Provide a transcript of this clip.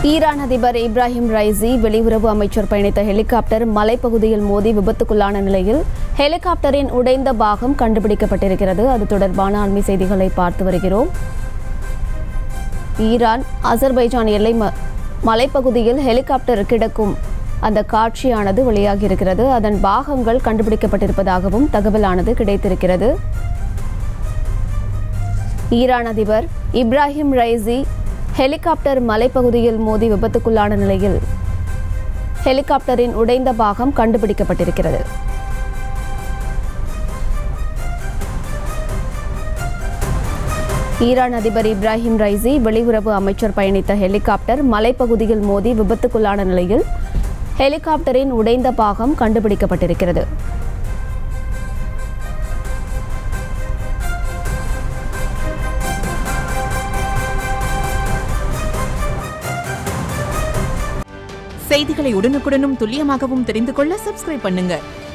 Iran அதிபர் Ebrahim Raisi வெளியுறவு அமைச்சர் பயணித்த ஹெலிகாப்டர் மலைப்பகுதியில் மோதி விபத்துக்குள்ளான நிலையில் ஹெலிகாப்டரின் உடைந்த பாகம் கண்டுபிடிக்கப்பட்டிருக்கிறது அது தொடர்பான அண்மை செய்திகளை பார்த்து வருகிறோம் ஈரான் அசர்பைஜான் எல்லை ம- மலைப்பகுதியில் ஹெலிகாப்டர் கிடக்கும் அந்த காட்சியானது வெளியாகி இருக்கிறது அதன் பாகங்கள் கண்டுபிடிக்கப்பட்டிருப்பதாகவும் தகவலானது கிடைத்திருக்கிறது ஈரான் அதிபர் இப்ராஹிம் ரைசி ஹெலிகாப்டர் மலைப்பகுதியில் மோதி விபத்துக்குள்ளான நிலையில் ஹெலிகாப்டரின் உடைந்த பாகம் கண்டுபிடிக்கப்பட்டிருக்கிறது ஈரான் அதிபர் இப்ராஹிம் ரைசி வெளியுறவு அமைச்சர் பயணித்த ஹெலிகாப்டர் மலைப்பகுதியில் மோதி விபத்துக்குள்ளான நிலையில் ஹெலிகாப்டரின் உடைந்த பாகம் கண்டுபிடிக்கப்பட்டிருக்கிறது செய்திகளை உடனுக்குடனும் துல்லியமாகவும் தெரிந்து கொள்ள சப்ஸ்கிரைப் பண்ணுங்க